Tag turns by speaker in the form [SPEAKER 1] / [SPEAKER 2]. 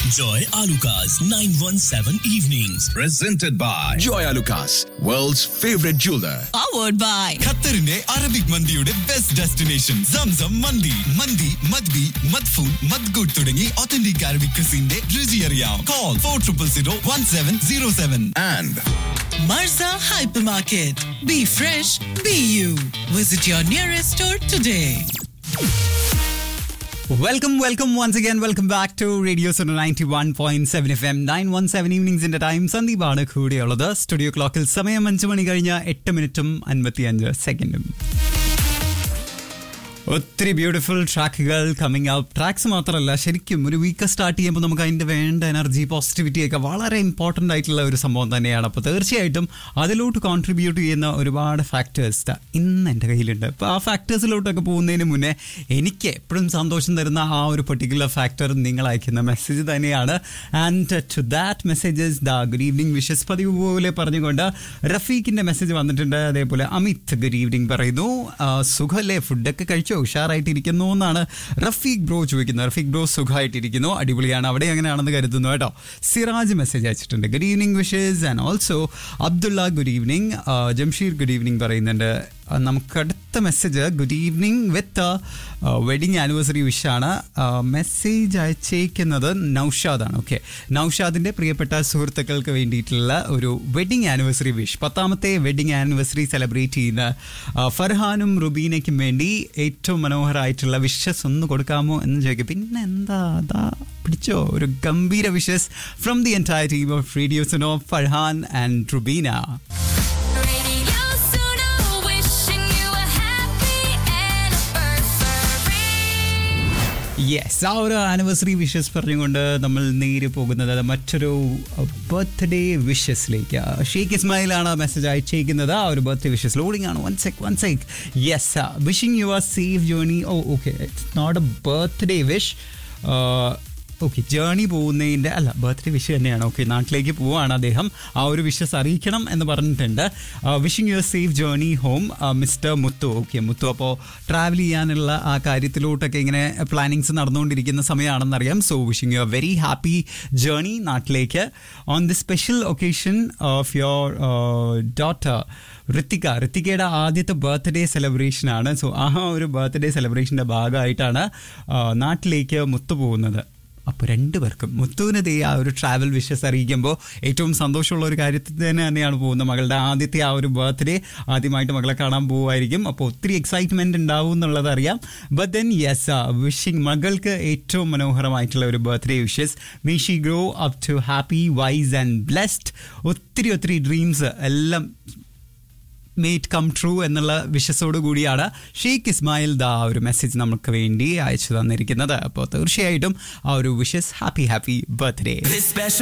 [SPEAKER 1] Joy Alukas, 917 Evenings.
[SPEAKER 2] Presented by Joy Alukas, world's favorite jeweler.
[SPEAKER 3] powered by
[SPEAKER 4] ഖത്തറിന്റെ Arabic മന്തിയുടെ best destination Zamzam മന്തി മന്തി മദ്ബി മദ്ഫൂൻ മദ്ഗുഡ് തുടങ്ങി ഒത്തന്റിക് അറബിക് ക്രിസിന്റെ രുചി അറിയാം call four triple zero one seven zero seven
[SPEAKER 2] And
[SPEAKER 3] Marza Hypermarket. Be fresh, be you. Visit your nearest store today.
[SPEAKER 5] Welcome welcome once again welcome back to radio zone ninety one point seven F M nine one seven ഈവനിങ്സിന്റെ time സന്ദീപാണ് കൂടെയുള്ളത് studio ക്ലോക്കിൽ സമയം അഞ്ച് മണി കഴിഞ്ഞ എട്ട് മിനിറ്റും അൻപത്തി അഞ്ച് സെക്കൻഡും ഒത്തിരി ബ്യൂട്ടിഫുൾ ട്രാക്കുകൾ കമ്മിങ് ഔട്ട് ട്രാക്സ് മാത്രമല്ല ശരിക്കും ഒരു വീക്ക് സ്റ്റാർട്ട് ചെയ്യുമ്പോൾ നമുക്ക് അതിൻ്റെ വേണ്ട എനർജി പോസിറ്റിവിറ്റി ഒക്കെ വളരെ ഇമ്പോർട്ടൻ്റ് ആയിട്ടുള്ള ഒരു സംഭവം തന്നെയാണ് അപ്പോൾ തീർച്ചയായിട്ടും അതിലോട്ട് കോൺട്രിബ്യൂട്ട് ചെയ്യുന്ന ഒരുപാട് ഫാക്ടേഴ്സ് ഇന്ന് എൻ്റെ കയ്യിലുണ്ട് അപ്പോൾ ആ ഫാക്ടേഴ്സിലോട്ടൊക്കെ പോകുന്നതിന് മുന്നേ എനിക്ക് എപ്പോഴും സന്തോഷം തരുന്ന ആ ഒരു പെർട്ടിക്കുലർ ഫാക്ടർ നിങ്ങൾ അയക്കുന്ന മെസ്സേജ് തന്നെയാണ് and to that messages the good evening wishes പതിവ് പോലെ പറഞ്ഞുകൊണ്ട് റഫീഖിൻ്റെ മെസ്സേജ് വന്നിട്ടുണ്ട് അതേപോലെ അമിത് ഗുഡ് ഈവനിങ് പറയുന്നു ആ, സുഖല്ലേ ഫുഡൊക്കെ കഴിച്ചോ ഉഷാറായിട്ടിരിക്കുന്നു എന്നാണ് റഫീഖ് ബ്രോ ചോദിക്കുന്നത് റഫീഖ് ബ്രോ സുഖമായിട്ടിരിക്കുന്നു അടിപൊളിയാണ് അവിടെ അങ്ങനെയാണെന്ന് കരുതുന്നു കേട്ടോ സിറാജ് മെസ്സേജ് അയച്ചിട്ടുണ്ട് good evening wishes and also Abdulla good evening Jamsheer good evening പറയുന്നുണ്ട് ആ, നമുക്ക് അടുത്ത message good evening with wedding anniversary വിഷാണ് മെസ്സേജ് അയച്ചേക്കുന്നത് നൗഷാദാണ് ഓക്കെ നൗഷാദിൻ്റെ പ്രിയപ്പെട്ട സുഹൃത്തുക്കൾക്ക് വേണ്ടിയിട്ടുള്ള ഒരു വെഡിങ് ആനിവേഴ്സറി വിഷ് പത്താമത്തെ വെഡിങ് ആനിവേഴ്സറി സെലിബ്രേറ്റ് ചെയ്യുന്ന ആ, ഫർഹാനും റുബീനയ്ക്കും വേണ്ടി ഏറ്റവും മനോഹരമായിട്ടുള്ള വിഷസ് ഒന്ന് കൊടുക്കാമോ എന്ന് ചോദിക്കും പിന്നെ എന്താ അതാ പിടിച്ചോ ഒരു ഗംഭീര wishes from the entire team of radios of Farhan and Rubeena
[SPEAKER 6] Radio Suno, wishing you a happy anniversary.
[SPEAKER 5] Yes ആ ഒരു ആനിവേഴ്സറി വിഷസ് പറഞ്ഞുകൊണ്ട് നമ്മൾ നേരെ പോകുന്നത് മറ്റൊരു ബർത്ത്ഡേ വിഷസിലേക്ക് ഷെയ്ഖ് ഇസ്മായിലാണ് മെസ്സേജ് അയച്ചേക്കുന്നത് ആ ഒരു ബർത്ത്ഡേ വിഷസ് ലോഡിംഗ് ആണ് one sec one sec yes wishing you are safe journey oh okay it's not a birthday wish okay journey പോകുന്നതിൻ്റെ അല്ല ബർത്ത്ഡേ വിഷ് തന്നെയാണ് ഓക്കെ നാട്ടിലേക്ക് പോവുകയാണ് അദ്ദേഹം ആ ഒരു വിഷസ് അറിയിക്കണം എന്ന് പറഞ്ഞിട്ടുണ്ട് wishing your safe journey home mister Muthu okay Muthu അപ്പോൾ ട്രാവൽ ചെയ്യാനുള്ള ആ കാര്യത്തിലോട്ടൊക്കെ ഇങ്ങനെ പ്ലാനിങ്സ് നടന്നുകൊണ്ടിരിക്കുന്ന സമയമാണെന്നറിയാം so wishing you a very happy journey നാട്ടിലേക്ക് on the special occasion of your daughter Rithika ഋത്തികയുടെ ആദ്യത്തെ ബർത്ത്ഡേ സെലിബ്രേഷൻ ആണ് സോ ആ ഒരു ബർത്ത്ഡേ സെലിബ്രേഷൻ്റെ ഭാഗമായിട്ടാണ് ആ, നാട്ടിലേക്ക് മുത്തു പോകുന്നത് അപ്പോൾ രണ്ടുപേർക്കും മുത്തുവിന് ദേ ആ ഒരു ട്രാവൽ വിഷസ് അറിയിക്കുമ്പോൾ ഏറ്റവും സന്തോഷമുള്ള ഒരു കാര്യത്തിൽ തന്നെ തന്നെയാണ് പോകുന്നത് മകളുടെ ആദ്യത്തെ ആ ഒരു ബർത്ത്ഡേ ആദ്യമായിട്ട് മകളെ കാണാൻ പോവുമായിരിക്കും അപ്പോൾ ഒത്തിരി എക്സൈറ്റ്മെൻറ്റ് ഉണ്ടാവും എന്നുള്ളത് അറിയാം ബട്ട് ദെൻ യെസ് വിഷിംഗ് മകൾക്ക് ഏറ്റവും മനോഹരമായിട്ടുള്ള ഒരു birthday wishes may she grow up to happy wise and blessed ഒത്തിരി ഒത്തിരി ഡ്രീംസ് എല്ലാം മേറ്റ് കം ട്രൂ എന്നുള്ള വിശ്വസോട് കൂടിയാണ് ഷെയ്ഖ് ഇസ്മായിൽ ദാ ഒരു മെസ്സേജ് നമുക്ക് വേണ്ടി അയച്ചു തന്നിരിക്കുന്നത് അപ്പോൾ തീർച്ചയായിട്ടും ആ ഒരു വിഷസ് ഹാപ്പി ഹാപ്പി ബർത്ത്ഡേ